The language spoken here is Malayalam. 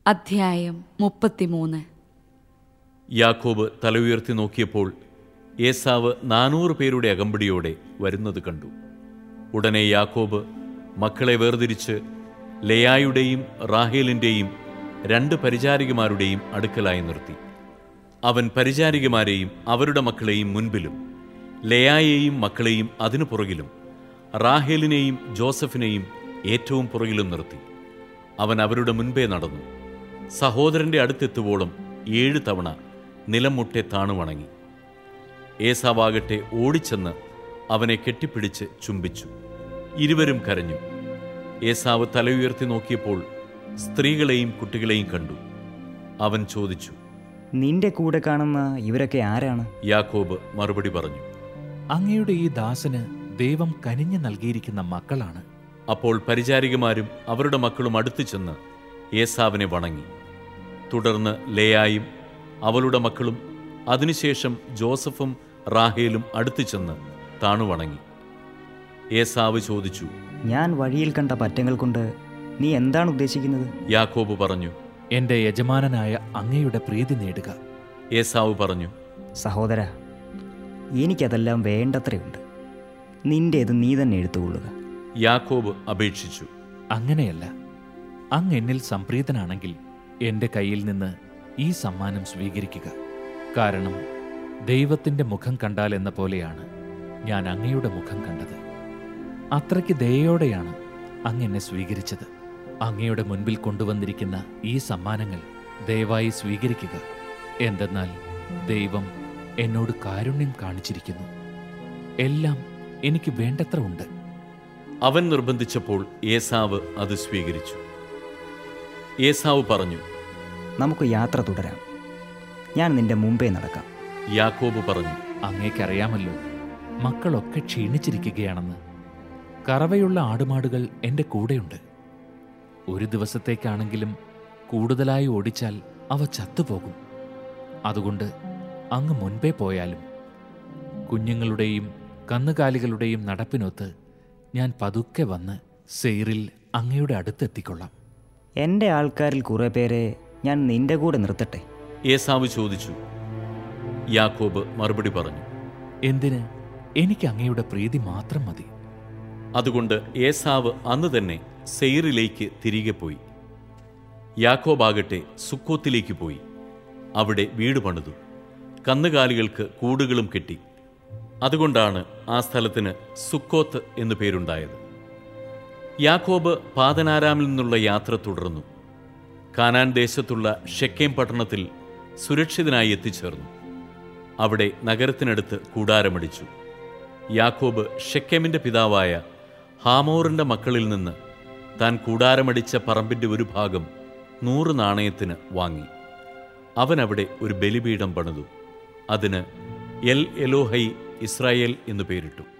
അധ്യായം മുപ്പത്തിമൂന്ന് യാക്കോബ് തല ഉയർത്തി നോക്കിയപ്പോൾ ഏസാവ് നാനൂറ് പേരുടെ അകമ്പടിയോടെ വരുന്നത് കണ്ടു ഉടനെ യാക്കോബ് മക്കളെ വേർതിരിച്ച് ലെയായുടെയും റാഹേലിൻ്റെയും രണ്ട് പരിചാരികമാരുടെയും അടുക്കലായി നിർത്തി അവൻ പരിചാരികമാരെയും അവരുടെ മക്കളെയും മുൻപിലും ലെയായെയും മക്കളെയും അതിനു പുറകിലും റാഹേലിനെയും ജോസഫിനെയും ഏറ്റവും പുറകിലും നിർത്തി അവൻ അവരുടെ മുൻപേ നടന്നു സഹോദരന്റെ അടുത്തെത്തുവോളം ഏഴ് തവണ നിലം മുട്ടെ താണു വണങ്ങി ഏസാവാകട്ടെ ഓടിച്ചെന്ന് അവനെ കെട്ടിപ്പിടിച്ച് ചുംബിച്ചു ഇരുവരും കരഞ്ഞു ഏസാവ് തലയുയർത്തി നോക്കിയപ്പോൾ സ്ത്രീകളെയും കുട്ടികളെയും കണ്ടു അവൻ ചോദിച്ചു നിന്റെ കൂടെ കാണുന്ന ഇവരൊക്കെ ആരാണ് യാക്കോബ് മറുപടി പറഞ്ഞു അങ്ങയുടെ ഈ ദാസന് ദൈവം കനിഞ്ഞു നൽകിയിരിക്കുന്ന മക്കളാണ് അപ്പോൾ പരിചാരികമാരും അവരുടെ മക്കളും അടുത്തു ചെന്ന് ഏസാവിനെ വണങ്ങി തുടർന്ന് ലേയായും അവളുടെ മക്കളും അതിനുശേഷം ജോസഫും റാഹേലും അടുത്തു ചെന്ന് താണു വണങ്ങി ഏസാവ് ചോദിച്ചു ഞാൻ വഴിയിൽ കണ്ട പറ്റങ്ങൾ കൊണ്ട് നീ എന്താണ് ഉദ്ദേശിക്കുന്നത് യാക്കോബ് പറഞ്ഞു എന്റെ യജമാനനായ അങ്ങയുടെ പ്രീതി നേടുക ഏസാവ് പറഞ്ഞു സഹോദര എനിക്കതെല്ലാം വേണ്ടത്രയുണ്ട് നിന്റേത് നീ തന്നെ എടുത്തുകൊള്ളുക യാക്കോബ് അപേക്ഷിച്ചു അങ്ങനെയല്ല അങ്ങ് എന്നിൽ സംപ്രീതനാണെങ്കിൽ എന്റെ കയ്യിൽ നിന്ന് ഈ സമ്മാനം സ്വീകരിക്കുക കാരണം ദൈവത്തിന്റെ മുഖം കണ്ടാൽ എന്ന പോലെയാണ് ഞാൻ അങ്ങയുടെ മുഖം കണ്ടത് അത്രയ്ക്ക് ദയോടെയാണ് അങ്ങ് എന്നെ സ്വീകരിച്ചത് അങ്ങയുടെ മുൻപിൽ കൊണ്ടുവന്നിരിക്കുന്ന ഈ സമ്മാനങ്ങൾ ദയവായി സ്വീകരിക്കുക എന്തെന്നാൽ ദൈവം എന്നോട് കാരുണ്യം കാണിച്ചിരിക്കുന്നു എല്ലാം എനിക്ക് വേണ്ടത്ര ഉണ്ട് അവൻ നിർബന്ധിച്ചപ്പോൾ ഏസാവ് അത് സ്വീകരിച്ചു ഏസാവ് പറഞ്ഞു നമുക്ക് യാത്ര തുടരാം ഞാൻ നിന്റെ മുമ്പേ നടക്കാം യാക്കോബ് പറഞ്ഞു അങ്ങേക്കറിയാമല്ലോ മക്കളൊക്കെ ക്ഷീണിച്ചിരിക്കുകയാണെന്ന് കറവയുള്ള ആടുമാടുകൾ എൻ്റെ കൂടെയുണ്ട് ഒരു ദിവസത്തേക്കാണെങ്കിലും കൂടുതലായി ഓടിച്ചാൽ അവ ചത്തുപോകും അതുകൊണ്ട് അങ്ങ് മുൻപേ പോയാലും കുഞ്ഞുങ്ങളുടെയും കന്നുകാലികളുടെയും നടപ്പിനൊത്ത് ഞാൻ പതുക്കെ വന്ന് സെയ്റിൽ അങ്ങയുടെ അടുത്തെത്തിക്കൊള്ളാം എൻ്റെ ആൾക്കാരിൽ കുറേ പേരെ ഞാൻ നിന്റെ കൂടെ നിർത്തട്ടെ ഏസാവ് ചോദിച്ചു യാക്കോബ് മറുപടി പറഞ്ഞു എന്തിന് എനിക്ക് അങ്ങയുടെ പ്രീതി മാത്രം മതി അതുകൊണ്ട് ഏസാവ് അന്ന് തന്നെ സെയ്റിലേക്ക് തിരികെ പോയി യാക്കോബാകട്ടെ സുക്കോത്തിലേക്ക് പോയി അവിടെ വീട് പണിതു കന്നുകാലികൾക്ക് കൂടുകളും കെട്ടി അതുകൊണ്ടാണ് ആ സ്ഥലത്തിന് സുക്കോത്ത് എന്നു പേരുണ്ടായത് യാക്കോബ് പാതനാരാമിൽ നിന്നുള്ള യാത്ര തുടർന്നു കാനാൻ ദേശത്തുള്ള ഷെക്കേം പട്ടണത്തിൽ സുരക്ഷിതനായി എത്തിച്ചേർന്നു അവിടെ നഗരത്തിനടുത്ത് കൂടാരമടിച്ചു യാക്കോബ് ഷെക്കേമിന്റെ പിതാവായ ഹാമോറിന്റെ മക്കളിൽ നിന്ന് താൻ കൂടാരമടിച്ച പറമ്പിന്റെ ഒരു ഭാഗം നൂറ് നാണയത്തിന് വാങ്ങി അവൻ അവിടെ ഒരു ബലിപീഠം പണിതു അതിന് എൽ എലോഹൈ ഇസ്രായേൽ എന്നു പേരിട്ടു